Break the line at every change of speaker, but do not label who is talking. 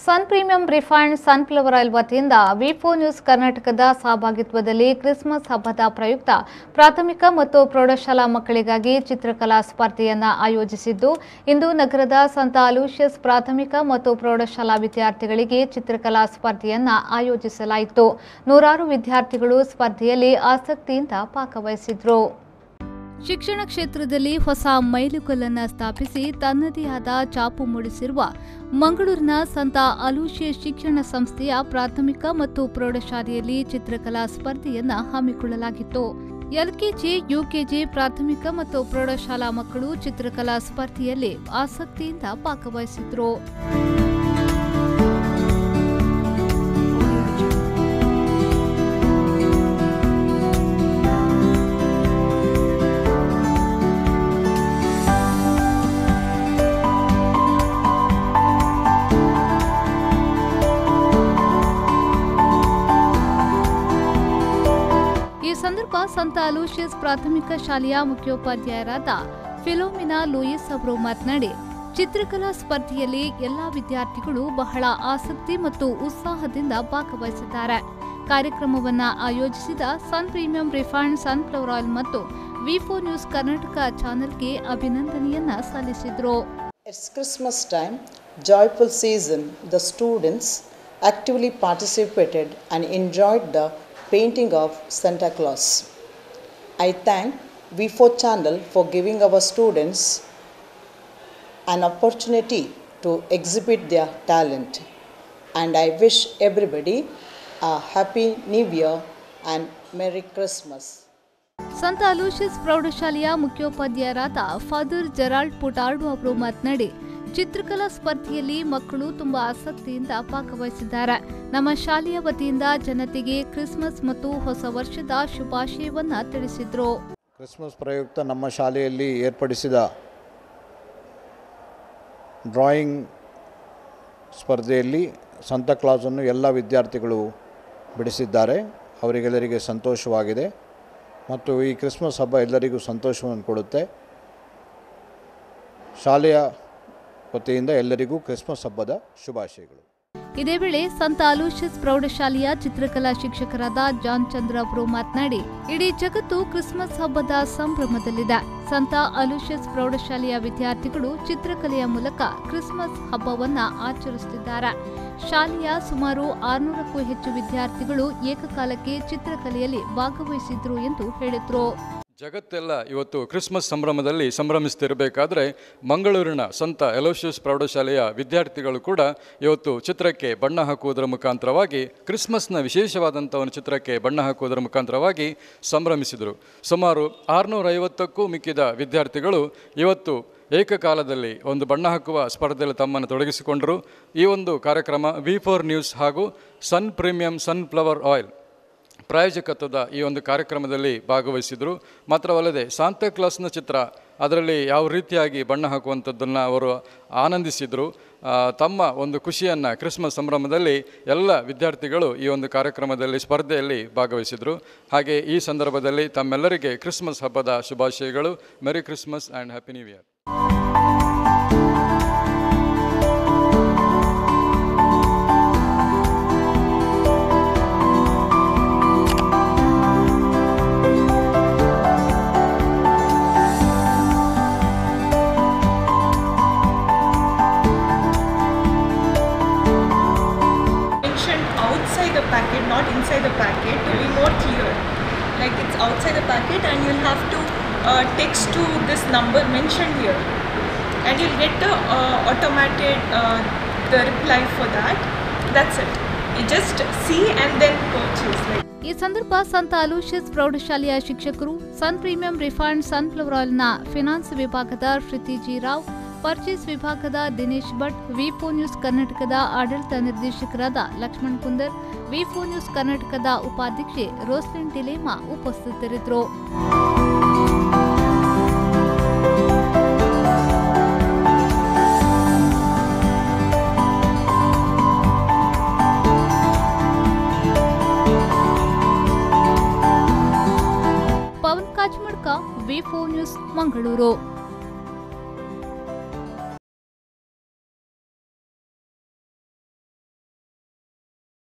ಸನ್ premium refined sunflower oil ವತಿಯಿಂದ V four news ಕರ್ನಾಟಕದ ಸಹಭಾಗಿತ್ವದಲ್ಲಿ ಕ್ರಿಸ್ಮಸ್ ಹಬ್ಬದ ಪ್ರಯುಕ್ತ ಪ್ರಾಥಮಿಕ ಮತ್ತು ಪ್ರೌಢಶಾಲಾ ಮಕ್ಕಳಿಗಾಗಿ ಚಿತ್ರಕಲಾ ಸ್ಪರ್ಧೆಯನ್ನ ಆಯೋಜಿಸಿದ್ದು ಇಂದು ನಗರದ ಸಂತ ಅಲೂಷಿಯಸ್ ಪ್ರಾಥಮಿಕ ಮತ್ತು ಪ್ರೌಢಶಾಲಾ ವಿದ್ಯಾರ್ಥಿಗಳಿಗೆ ಚಿತ್ರಕಲಾ ಸ್ಪರ್ಧೆಯನ್ನ ಆಯೋಜಿಸಲಾಯಿತು ನೂರಾರು ವಿದ್ಯಾರ್ಥಿಗಳು ಸ್ಪರ್ಧೆಯಲ್ಲಿ ಆಸಕ್ತಿಯಿಂದ ಭಾಗವಹಿಸಿದ್ರು ಶಿಕ್ಷಣ ಕ್ಷೇತ್ರದಲ್ಲಿ ಹೊಸ ಮೈಲುಗಲ್ಲನ್ನು ಸ್ಥಾಪಿಸಿ ತನ್ನದೇ ಆದ ಚಾಪು ಮೂಡಿಸಿರುವ ಮಂಗಳೂರಿನ ಸಂತ ಅಲೂಷಿಯ ಶಿಕ್ಷಣ ಸಂಸ್ಥೆಯ ಪ್ರಾಥಮಿಕ ಮತ್ತು ಪ್ರೌಢಶಾಲೆಯಲ್ಲಿ ಚಿತ್ರಕಲಾ ಸ್ಪರ್ಧೆಯನ್ನ ಹಮ್ಮಿಕೊಳ್ಳಲಾಗಿತ್ತು ಎಲ್ಕೆಜಿ ಯುಕೆಜಿ ಪ್ರಾಥಮಿಕ ಮತ್ತು ಪ್ರೌಢಶಾಲಾ ಮಕ್ಕಳು ಚಿತ್ರಕಲಾ ಸ್ಪರ್ಧೆಯಲ್ಲಿ ಆಸಕ್ತಿಯಿಂದ ಭಾಗವಹಿಸಿದ್ರು ಈ ಸಂದರ್ಭ ಸಂತ ಅಲೂಷಿಯಸ್ ಪ್ರಾಥಮಿಕ ಶಾಲೆಯ ಮುಖ್ಯೋಪಾಧ್ಯಾಯರಾದ ಫಿಲೋಮಿನಾ ಲೂಯಿಸ್ ಅವರು ಮಾತನಾಡಿ ಚಿತ್ರಕಲಾ ಸ್ಪರ್ಧೆಯಲ್ಲಿ ಎಲ್ಲಾ ವಿದ್ಯಾರ್ಥಿಗಳು ಬಹಳ ಆಸಕ್ತಿ ಮತ್ತು ಉತ್ಸಾಹದಿಂದ ಭಾಗವಹಿಸಿದ್ದಾರೆ ಕಾರ್ಯಕ್ರಮವನ್ನ ಆಯೋಜಿಸಿದ Sun premium refined sunflower oil ಮತ್ತು ವಿಫೋ ನ್ಯೂಸ್ ಕರ್ನಾಟಕ ಚಾನೆಲ್ಗೆ ಅಭಿನಂದನೆಯನ್ನ ಸಲ್ಲಿಸಿದ್ರು
It's Christmas time, joyful season. The students actively participated and enjoyed the painting of Santa Claus. I thank V4 Channel for giving our students an opportunity to exhibit their talent. And I wish everybody a happy new year and Merry Christmas.
ಸಂತ Aloysius ಪ್ರೌಢಶಾಲೆಯ ಮುಖ್ಯೋಪಾಧ್ಯಾಯರಾದ father Gerald ಪುಟಾರ್ಡು ಅವರು ಮಾತನಾಡಿ ಚಿತ್ರಕಲಾ ಸ್ಪರ್ಧೆಯಲ್ಲಿ ಮಕ್ಕಳು ತುಂಬಾ ಆಸಕ್ತಿಯಿಂದ ಭಾಗವಹಿಸಿದ್ದಾರೆ ನಮ್ಮ ಶಾಲೆಯ ವತಿಯಿಂದ ಜನತೆಗೆ ಕ್ರಿಸ್ಮಸ್ ಮತ್ತು ಹೊಸ ವರ್ಷದ ಶುಭಾಶಯವನ್ನ ತಿಳಿಸಿದ್ರು
ಕ್ರಿಸ್ಮಸ್ ಪ್ರಯುಕ್ತ ನಮ್ಮ ಶಾಲೆಯಲ್ಲಿ ಏರ್ಪಡಿಸಿದ ಡ್ರಾಯಿಂಗ್ ಸ್ಪರ್ಧೆಯಲ್ಲಿ ಸಂತಕ್ಲಾಸನ್ನು ಎಲ್ಲ ವಿದ್ಯಾರ್ಥಿಗಳು ಬಿಡಿಸಿದ್ದಾರೆ ಅವರಿಗೆಲ್ಲರಿಗೆ ಸಂತೋಷವಾಗಿದೆ ಮತ್ತು ಈ ಕ್ರಿಸ್ಮಸ್ ಹಬ್ಬ ಎಲ್ಲರಿಗೂ ಸಂತೋಷವನ್ನು ಕೊಡುತ್ತೆ ಶಾಲೆಯ ವತಿಯಿಂದ ಎಲ್ಲರಿಗೂ ಕ್ರಿಸ್ಮಸ್ ಹಬ್ಬದ ಶುಭಾಶಯಗಳು
ಇದೇ ವೇಳೆ ಸಂತ ಅಲೂಷಿಯಸ್ ಪ್ರೌಢಶಾಲೆಯ ಚಿತ್ರಕಲಾ ಶಿಕ್ಷಕರಾದ ಜಾನ್ ಚಂದ್ರ ಅವರು ಮಾತನಾಡಿ ಇಡೀ ಜಗತ್ತು ಕ್ರಿಸ್ಮಸ್ ಹಬ್ಬದ ಸಂಭ್ರಮದಲ್ಲಿದೆ ಸಂತ ಅಲೂಷಿಯಸ್ ಪ್ರೌಢಶಾಲೆಯ ವಿದ್ಯಾರ್ಥಿಗಳು ಚಿತ್ರಕಲೆಯ ಮೂಲಕ ಕ್ರಿಸ್ಮಸ್ ಹಬ್ಬವನ್ನ ಆಚರಿಸುತ್ತಿದ್ದಾರೆ ಶಾಲೆಯ ಸುಮಾರು ಆರುನೂರಕ್ಕೂ ಹೆಚ್ಚು ವಿದ್ಯಾರ್ಥಿಗಳು ಏಕಕಾಲಕ್ಕೆ ಚಿತ್ರಕಲೆಯಲ್ಲಿ ಭಾಗವಹಿಸಿದ್ರು ಎಂದು ಹೇಳಿದ್ರು
ಜಗತ್ತೆಲ್ಲ ಇವತ್ತು ಕ್ರಿಸ್ಮಸ್ ಸಂಭ್ರಮದಲ್ಲಿ ಸಂಭ್ರಮಿಸ್ತಿರಬೇಕಾದ್ರೆ ಮಂಗಳೂರಿನ ಸಂತ ಎಲೋಷಿಯಸ್ ಪ್ರೌಢಶಾಲೆಯ ವಿದ್ಯಾರ್ಥಿಗಳು ಕೂಡ ಇವತ್ತು ಚಿತ್ರಕ್ಕೆ ಬಣ್ಣ ಹಾಕುವುದರ ಮುಖಾಂತರವಾಗಿ ಕ್ರಿಸ್ಮಸ್ನ ವಿಶೇಷವಾದಂಥ ಒಂದು ಚಿತ್ರಕ್ಕೆ ಬಣ್ಣ ಹಾಕುವುದರ ಮುಖಾಂತರವಾಗಿ ಸಂಭ್ರಮಿಸಿದರು ಸುಮಾರು ಆರುನೂರ ಐವತ್ತಕ್ಕೂ ಮಿಕ್ಕಿದ ವಿದ್ಯಾರ್ಥಿಗಳು ಇವತ್ತು ಏಕಕಾಲದಲ್ಲಿ ಒಂದು ಬಣ್ಣ ಹಾಕುವ ಸ್ಪರ್ಧೆಯಲ್ಲಿ ತಮ್ಮನ್ನು ತೊಡಗಿಸಿಕೊಂಡರು ಈ ಒಂದು ಕಾರ್ಯಕ್ರಮ ವಿ ಫೋರ್ ನ್ಯೂಸ್ ಹಾಗೂ ಸನ್ ಪ್ರೀಮಿಯಂ ಸನ್ಫ್ಲವರ್ ಆಯಿಲ್ ಪ್ರಾಯೋಜಕತ್ವದ ಈ ಒಂದು ಕಾರ್ಯಕ್ರಮದಲ್ಲಿ ಭಾಗವಹಿಸಿದರು ಮಾತ್ರವಲ್ಲದೆ ಸಾಂತಾ ಕ್ಲಾಸ್ನ ಚಿತ್ರ ಅದರಲ್ಲಿ ಯಾವ ರೀತಿಯಾಗಿ ಬಣ್ಣ ಹಾಕುವಂಥದ್ದನ್ನು ಅವರು ಆನಂದಿಸಿದರು ಆ, ತಮ್ಮ ಒಂದು ಖುಷಿಯನ್ನು ಕ್ರಿಸ್ಮಸ್ ಸಂಭ್ರಮದಲ್ಲಿ ಎಲ್ಲ ವಿದ್ಯಾರ್ಥಿಗಳು ಈ ಒಂದು ಕಾರ್ಯಕ್ರಮದಲ್ಲಿ ಸ್ಪರ್ಧೆಯಲ್ಲಿ ಭಾಗವಹಿಸಿದರು ಹಾಗೆ ಈ ಸಂದರ್ಭದಲ್ಲಿ ತಮ್ಮೆಲ್ಲರಿಗೆ ಕ್ರಿಸ್ಮಸ್ ಹಬ್ಬದ ಶುಭಾಶಯಗಳು merry Christmas and happy new year
mentioned outside the packet, not inside the packet, to be more clear. Like it's outside the packet, and you'll have to uh, text to this number mentioned here, and you'll get the uh, automated uh, the reply for that. That's it. You just see and then purchase. Like
ಈ ಸಂದರ್ಭ ಸಂತ Aloysius ಪ್ರೌಢಶಾಲೆಯ ಶಿಕ್ಷಕರು Sun premium refined sunflower ಆಯಿಲ್ನ finance ವಿಭಾಗದ Shruti G Rao purchase ವಿಭಾಗದ Dinesh Bhat ವಿಫೋ news ಕರ್ನಾಟಕದ ಆಡಳಿತ ನಿರ್ದೇಶಕರಾದ ಲಕ್ಷ್ಮಣ್ ಕುಂದರ್ ವಿಫೋ ನ್ಯೂಸ್ ಕರ್ನಾಟಕದ ಉಪಾಧ್ಯಕ್ಷೆ ರೋಸ್ಲಿನ್ ಡಿಲೇಮಾ ಉಪಸ್ಥಿತರಿದ್ದರು ಪವನ್ ಕಾಜ್ಮಡ್ಕ ವಿ ನ್ಯೂಸ್ ಮಂಗಳೂರು